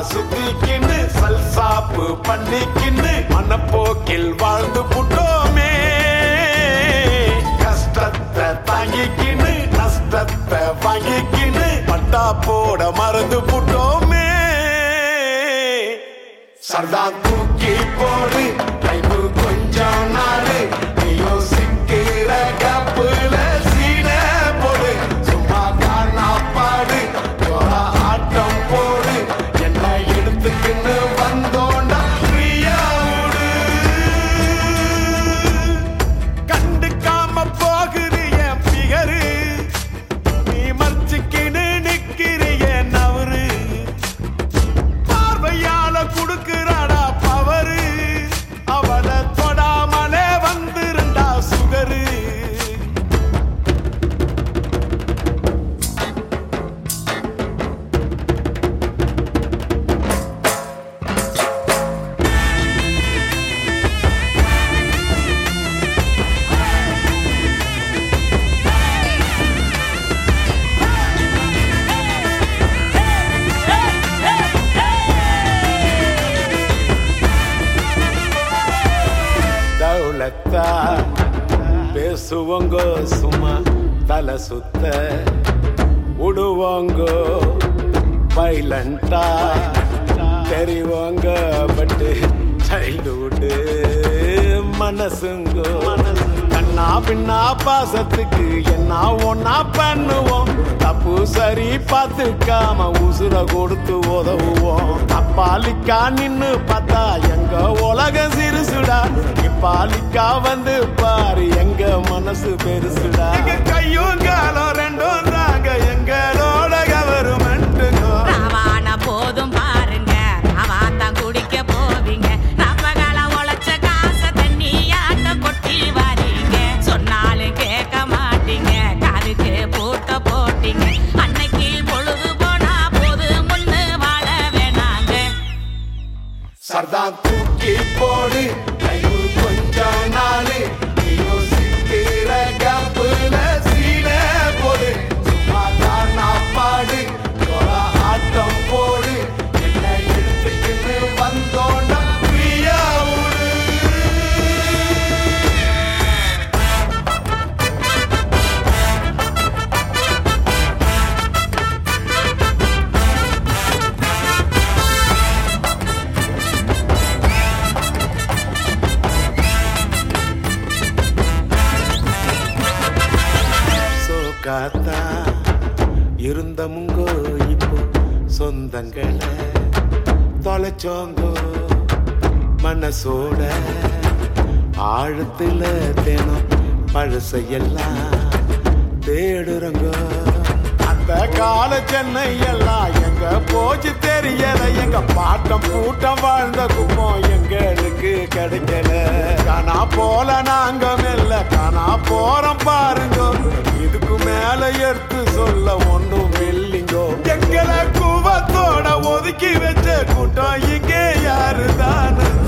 சுத்திக்கின்னு சல்சாப்பு பண்ணிக்கின்னு மனப்போக்கில் வாழ்ந்து புட்டோமே கஷ்டத்தை தாங்கிக்கின்னு நஷ்டத்தை வாங்கிக்கின்னு பட்டா போட மறந்து புட்டோமே சர்தா தூக்கி போடு லைஃபு கொஞ்சம் நாடு நீ யோசிக்கிற கப்புல சீன போடு சும்மா காணா பாடு ஜோரா ஆட்டம் போடு என்ன எடுத்துக்கின்னு வந்தோண்டா ஃப்ரீயா விடு கண்டுக்காம போகுது என் பிகரு நீ மறைச்சுக்கின்னு நிக்கிறிய நவரு பார்வையால குடுக்கிறாடா பவரு அவளை தொடாமலே வந்திருந்தா சுகரு தௌலத்தா பேசுவோங்க சும்மா தலை சுத்த விடுவோங்கோ பைலண்டா தெரிவோங்க பட்டு சைல்டுஹுட் மனசுங்கோ கண்ணா பின்னா பாசத்துக்கு என்ன ஒன்னா பண்ணுவோம் தப்பு சரி பார்த்துக்காம உசுர கொடுத்து உதவுவோம் அப்பாலிக்கா நின்னு பார்த்தா எங்க உலகம் சிறுசுடா இப்பாலிக்கா வந்து பாரு எங்க மனசு பெருசுடா எங்க கையும் காலம் ரெண்டும் தாங்க எங்களோட கவர்மெண்ட்டுங்கோ ராவான போதும் பாருங்க ராவாத்தான் குடிக்க போவீங்க ரப்பகால உழைச்ச காசை தண்ணியாட்ட கொட்டி வாரீங்க சொன்னாலும் கேட்க மாட்டீங்க காதுக்கு பூட்ட போட்டீங்க அன்னைக்கு பொழுது போனா போது முன்னு வாழ வேணாங்க சர்தா தூக்கி போடு கைவு கொஞ்சம் நாளு நீ யோசிக்கிற கப்புல சீன போடு சும்மா தானா பாடு ஜோரா ஆட்டம் போடு என்ன எடுத்துக்கிட்டு வந்தோண்டா ஃப்ரீயா விடு சோகாத்தா இருந்தமுங்கோ இப்போ சொந்தங்களை தொலைச்சோங்கோ மனசோட ஆழத்துல தினம் பழசையெல்லாம் தேடுறங்கோ அந்த கால சென்னை எல்லாம் எங்க போச்சு தெரியல எங்க பாட்டம் கூட்டம் வாழ்ந்த குப்பம் எங்களுக்கு கிடைக்கல காணா போல நாங்க மெல்ல காணா போறோம் பாருங்க இதுக்கு மேல எடுத்து சொல்ல ஒண்ணும் இல்லைங்கோ எங்களை கூவத்தோட ஒதுக்கி வச்ச கூட்டம் இங்கே யாரு தானு